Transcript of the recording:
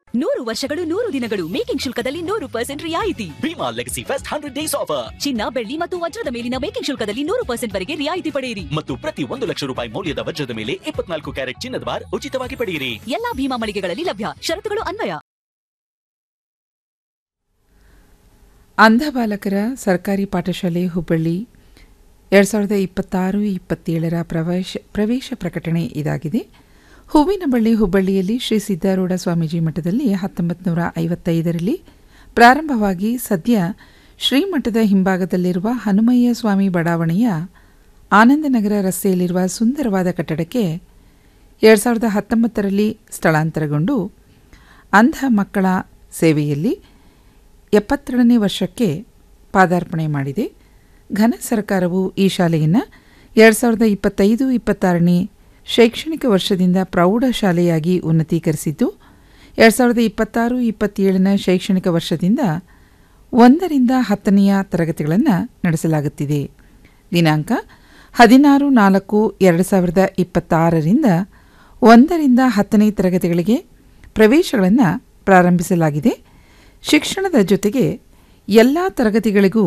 ನೂರು ವರ್ಷಗಳು ನೂರು ದಿನಗಳು ಮೇಕಿಂಗ್ ಶುಲ್ಕದಲ್ಲಿ ನೂರು ಪರ್ಸೆಂಟ್ ರಿಯಾಯಿತಿ Bhima legacy fest hundred days offer ಚಿನ್ನ ಬೆಳ್ಳಿ ಮತ್ತು ವಜ್ರದ ಮೇಲಿನ ಮೇಕಿಂಗ್ ಶುಲ್ಕದಲ್ಲಿ ನೂರು ಪರ್ಸೆಂಟ್ ವರೆಗೆ ರಿಯಾಯಿತಿ ಪಡೆಯಿರಿ ಮತ್ತು ಪ್ರತಿ ಒಂದು ಲಕ್ಷ ರೂಪಾಯಿ ಮೌಲ್ಯದ ವಜ್ರದ ಮೇಲೆ ಇಪ್ಪತ್ನಾಲ್ಕು ಕ್ಯಾರೆಟ್ ಚಿನ್ನದ ಬಾರ್ ಉಚಿತವಾಗಿ ಪಡೆಯಿರಿ ಎಲ್ಲಾ ಭೀಮಾ ಮಳಿಗೆಗಳಲ್ಲಿ ಲಭ್ಯ ಷರತ್ತುಗಳು ಅನ್ವಯ ಅಂಧ ಬಾಲಕರ ಸರ್ಕಾರಿ ಪಾಠಶಾಲೆ ಹುಬ್ಬಳ್ಳಿ ಎರಡು ಸಾವಿರದ ಇಪ್ಪತ್ತಾರು ಇಪ್ಪತ್ತೇಳರ ಪ್ರವೇಶ ಪ್ರವೇಶ ಪ್ರಕಟಣೆ ಇದಾಗಿದೆ ಹೂವಿನ ಬಳ್ಳಿ ಹುಬ್ಬಳ್ಳಿಯಲ್ಲಿ ಶ್ರೀ ಸಿದ್ದಾರೂಢ ಸ್ವಾಮೀಜಿ ಮಠದಲ್ಲಿ ಹತ್ತೊಂಬತ್ತು ನೂರ ಐವತ್ತೈದರಲ್ಲಿ ಪ್ರಾರಂಭವಾಗಿ ಸದ್ಯ ಶ್ರೀಮಠದ ಹಿಂಭಾಗದಲ್ಲಿರುವ ಹನುಮಯ್ಯ ಸ್ವಾಮಿ ಬಡಾವಣೆಯ ಆನಂದನಗರ ರಸ್ತೆಯಲ್ಲಿರುವ ಸುಂದರವಾದ ಕಟ್ಟಡಕ್ಕೆ ಎರಡು ಸಾವಿರದ ಹತ್ತೊಂಬತ್ತರಲ್ಲಿ ಸ್ಥಳಾಂತರಗೊಂಡು ಅಂಧ ಮಕ್ಕಳ ಸೇವೆಯಲ್ಲಿ ಎಪ್ಪತ್ತೆರಡನೇ ವರ್ಷಕ್ಕೆ ಪಾದಾರ್ಪಣೆ ಮಾಡಿದೆ ಘನ ಸರ್ಕಾರವು ಈ ಶಾಲೆಯನ್ನು ಎರಡು ಸಾವಿರದ ಇಪ್ಪತ್ತೈದು ಇಪ್ಪತ್ತಾರನೇ ಶೈಕ್ಷಣಿಕ ವರ್ಷದಿಂದ ಪ್ರೌಢಶಾಲೆಯಾಗಿ ಉನ್ನತೀಕರಿಸಿದ್ದು ಎರಡು ಸಾವಿರದ ಇಪ್ಪತ್ತಾರು ಇಪ್ಪತ್ತೇಳನ ಶೈಕ್ಷಣಿಕ ವರ್ಷದಿಂದ ಒಂದರಿಂದ ಹತ್ತನೆಯ ತರಗತಿಗಳನ್ನು ನಡೆಸಲಾಗುತ್ತಿದೆ ದಿನಾಂಕ ಹದಿನಾರು ನಾಲ್ಕು ಎರಡು ಸಾವಿರದ ಇಪ್ಪತ್ತಾರರಿಂದ ಒಂದರಿಂದ ಹತ್ತನೇ ತರಗತಿಗಳಿಗೆ ಪ್ರವೇಶಗಳನ್ನು ಪ್ರಾರಂಭಿಸಲಾಗಿದೆ ಶಿಕ್ಷಣದ ಜೊತೆಗೆ ಎಲ್ಲ ತರಗತಿಗಳಿಗೂ